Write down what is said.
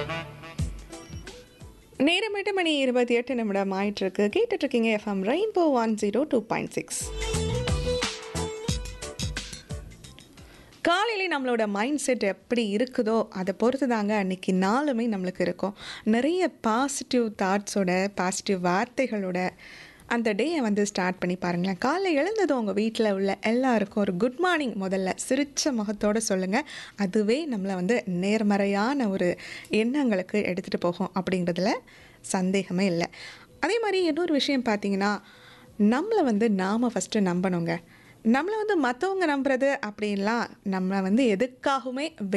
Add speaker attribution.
Speaker 1: நேரம் எட்டு மணி இருபத்தி எட்டு நிமிடம் ஆயிட்டிருக்கு கேட்டுட்டு இருக்கீங்க FM rainbow one zero two point six காலையிலே நம்மளோட மைண்ட் செட் எப்படி இருக்குதோ அதை பொறுத்து தாங்க அன்றைக்கி நாளுமே நம்மளுக்கு இருக்கும் நிறைய பாசிட்டிவ் தாட்ஸோட பாசிட்டிவ் வார்த்தைகளோட அந்த டேயை வந்து ஸ்டார்ட் பண்ணி பாருங்களேன் காலைல எழுந்ததும் உங்கள் வீட்டில் உள்ள எல்லாருக்கும் ஒரு குட் மார்னிங் முதல்ல சிரித்த முகத்தோடு சொல்லுங்கள் அதுவே நம்மளை வந்து நேர்மறையான ஒரு எண்ணங்களுக்கு எடுத்துகிட்டு போகும் அப்படிங்கிறதுல சந்தேகமே இல்லை அதே மாதிரி இன்னொரு விஷயம் பார்த்தீங்கன்னா நம்மளை வந்து நாம் ஃபஸ்ட்டு நம்பணுங்க நம்மளை வந்து மற்றவங்க நம்புறது அப்படின்லாம் நம்மளை வந்து எதுக்காகவுமே